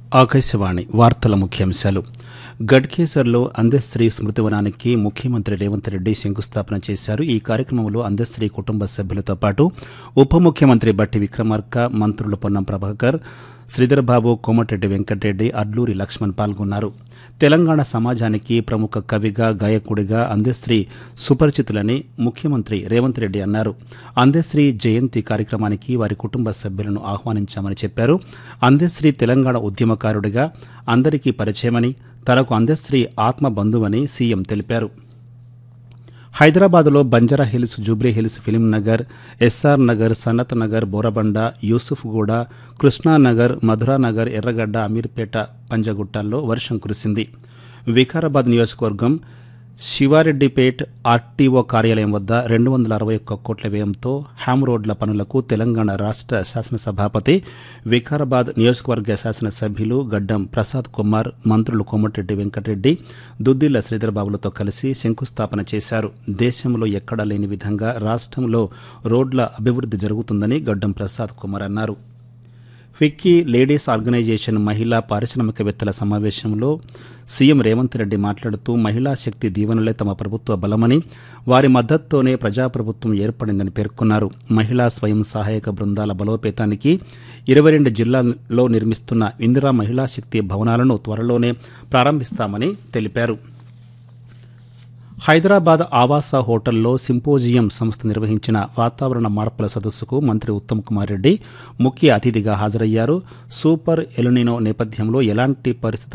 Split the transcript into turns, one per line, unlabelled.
ఆకాశవాణి వార్తల ముఖ్యాంశాలు గడ్కేసర్లో అందశ్రీ స్మృతివనానికి ముఖ్యమంత్రి రేవంత్ రెడ్డి శంకుస్థాపన చేశారు ఈ కార్యక్రమంలో అందశ్రీ కుటుంబ సభ్యులతో పాటు ఉప ముఖ్యమంత్రి బట్టి విక్రమార్క మంత్రులు పొన్నం ప్రభాకర్ శ్రీధర్బాబు కోమటిరెడ్డి వెంకటరెడ్డి అడ్లూరి లక్ష్మణ్ పాల్గొన్నారు తెలంగాణ సమాజానికి ప్రముఖ కవిగా గాయకుడిగా అందశ్రీ సుపరిచితులని ముఖ్యమంత్రి రేవంత్ రెడ్డి అన్నారు అందశ్రీ జయంతి కార్యక్రమానికి వారి కుటుంబ సభ్యులను ఆహ్వానించామని చెప్పారు అందశ్రీ తెలంగాణ ఉద్యమకారుడిగా అందరికీ పరిచయమని తనకు అందశ్రీ ఆత్మ బంధువని సీఎం తెలిపారు హైదరాబాద్లో Banjara hills Jubilee hills film Nagar SR Nagar Sanath Nagar Borabanda Yousufguda Krishnanagar Madhuranagar Erragadda Ameerpet పంజగుట్టాల్లో వర్షం కురిసింది వికారాబాద్ నియోజకవర్గం శివారెడ్డిపేట్ ఆర్టీఓ కార్యాలయం వద్ద రెండు వందల అరవై ఒక్క కోట్ల వ్యయంతో హ్యామ్ రోడ్ల పనులకు తెలంగాణ రాష్ట్ర శాసనసభాపతి వికారాబాద్ నియోజకవర్గ శాసనసభ్యులు గడ్డం ప్రసాద్ కుమార్ మంత్రులు కోమటిరెడ్డి వెంకటరెడ్డి దుద్దిల్ల శ్రీధర్బాబులతో కలిసి శంకుస్థాపన చేశారు దేశంలో ఎక్కడా లేని విధంగా రాష్ట్రంలో రోడ్ల అభివృద్ధి జరుగుతుందని గడ్డం ప్రసాద్ కుమార్ అన్నారు ఫిక్కీ లేడీస్ ఆర్గనైజేషన్ మహిళా పారిశ్రామికవేత్తల సమావేశంలో సీఎం రేవంత్ రెడ్డి మాట్లాడుతూ మహిళా శక్తి దీవెనలే తమ ప్రభుత్వ బలమని వారి మద్దతుతోనే ప్రజాప్రభుత్వం ఏర్పడిందని పేర్కొన్నారు మహిళా స్వయం సహాయక బృందాల బలోపేతానికి ఇరవై రెండు జిల్లాల్లో నిర్మిస్తున్న ఇందిరా మహిళా శక్తి భవనాలను త్వరలోనే ప్రారంభిస్తామని తెలిపారు హైదరాబాద్ ఆవాస హోటల్లో సింపోజియం సంస్థ నిర్వహించిన వాతావరణ మార్పుల సదస్సుకు మంత్రి ఉత్తమ్ కుమార్ రెడ్డి ముఖ్య అతిథిగా హాజరయ్యారు సూపర్ ఎలునినో నేపథ్యంలో ఎలాంటి పరిస్థితులు